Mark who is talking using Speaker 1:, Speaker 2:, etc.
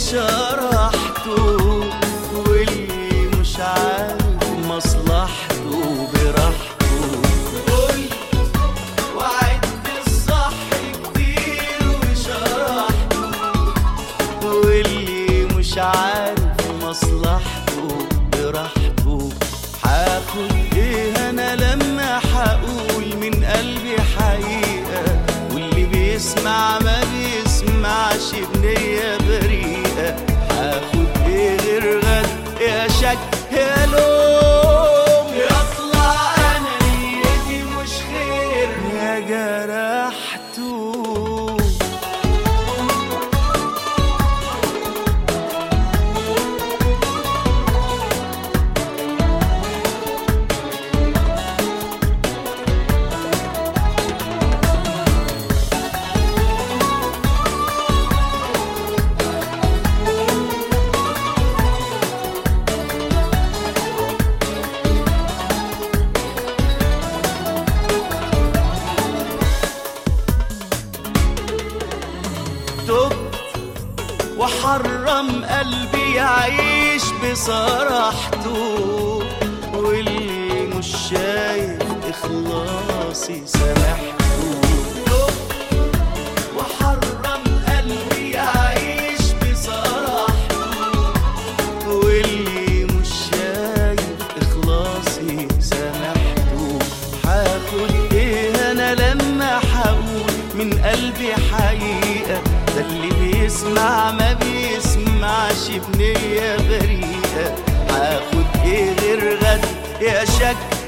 Speaker 1: وشرحته واللي مش عارف مصلحته براحته قلت وعدت الصح كتير وشرحته واللي مش عارف مصلحته براحته هاخد ايه انا لما هقول من قلبي حقيقة واللي بيسمع ما بيسمعش بنية بريئة هاخد ايه غير غد يا شك يا لوم يطلع انا نيتي مش خير يا جرحته تبت وحرم قلبي يعيش بصراحته واللي مش شايف إخلاصي سامحته تبت وحرم قلبي يعيش بصراحته واللي مش شايف إخلاصي سامحته هاخد إيه أنا لما هقول من قلبي حقيقة ده اللي بيسمع ما بيسمعش بنية بريئة هاخد إيه غير غد يا شك